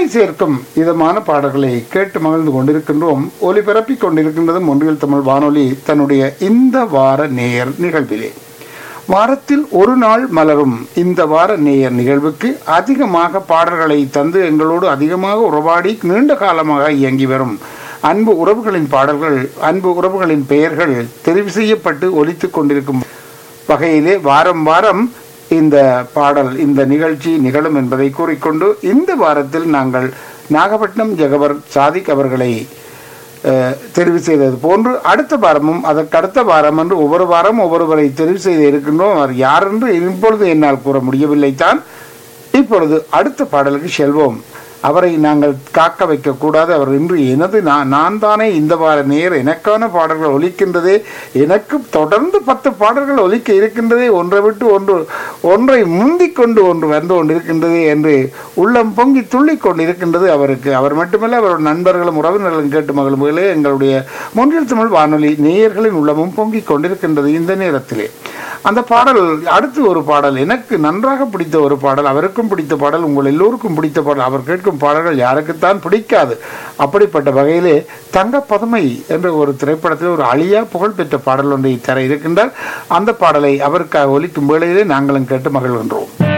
சேர்க்கும் இதமான பாடல்களை கேட்டு மகிழ்ந்து கொண்டிருக்கின்றோம் ஒலிபரப்பிக் கொண்டிருக்கின்றதும் ஒன்றியல் தமிழ் வானொலி தன்னுடைய இந்த வார நேயர் நிகழ்விலே வாரத்தில் ஒரு நாள் மலரும் இந்த வார நேயர் நிகழ்வுக்கு அதிகமாக பாடல்களை தந்து எங்களோடு அதிகமாக உறவாடி நீண்ட காலமாக இயங்கி வரும் அன்பு உறவுகளின் பாடல்கள் அன்பு உறவுகளின் பெயர்கள் தெரிவு செய்யப்பட்டு ஒலித்துக் கொண்டிருக்கும் வகையிலே வாரம் வாரம் இந்த பாடல் இந்த நிகழ்ச்சி நிகழும் என்பதை கூறிக்கொண்டு இந்த வாரத்தில் நாங்கள் நாகப்பட்டினம் ஜெகவர் சாதிக் அவர்களை அஹ், தெரிவு செய்தது போன்று அடுத்த வாரமும் அதற்கு அடுத்த வாரம் என்று ஒவ்வொரு வாரம் ஒவ்வொருவரை தெரிவு செய்து இருக்கின்றோம் அவர் யார் என்று இப்பொழுது என்னால் கூற முடியவில்லை தான் இப்பொழுது அடுத்த பாடலுக்கு செல்வோம் அவரை நாங்கள் காக்க வைக்க கூடாது அவர் இன்று எனது நான் நான் தானே இந்த வார நேர் எனக்கான பாடல்கள் ஒலிக்கின்றதே எனக்கு தொடர்ந்து பத்து பாடல்கள் ஒலிக்க இருக்கின்றதே ஒன்றை விட்டு ஒன்று ஒன்றை முந்திக் கொண்டு ஒன்று வந்து கொண்டிருக்கின்றதே என்று உள்ளம் பொங்கி துள்ளிக் கொண்டிருக்கின்றது அவருக்கு அவர் மட்டுமல்ல அவருடைய நண்பர்களும் உறவினர்களும் கேட்டு மகிழ்வுகளே எங்களுடைய முன்னில் தமிழ் வானொலி நேயர்களின் உள்ளமும் பொங்கிக் கொண்டிருக்கின்றது இந்த நேரத்திலே அந்த பாடல் அடுத்து ஒரு பாடல் எனக்கு நன்றாக பிடித்த ஒரு பாடல் அவருக்கும் பிடித்த பாடல் உங்கள் எல்லோருக்கும் பிடித்த பாடல் அவர் கேட்கும் பாடல்கள் யாருக்குத்தான் பிடிக்காது அப்படிப்பட்ட வகையிலே தங்க பதுமை என்ற ஒரு திரைப்படத்தில் ஒரு அழியா புகழ்பெற்ற பாடல் ஒன்றை தர இருக்கின்றார் அந்த பாடலை அவருக்காக ஒலிக்கும் வேளையிலே நாங்களும் கேட்டு மகிழ்கின்றோம்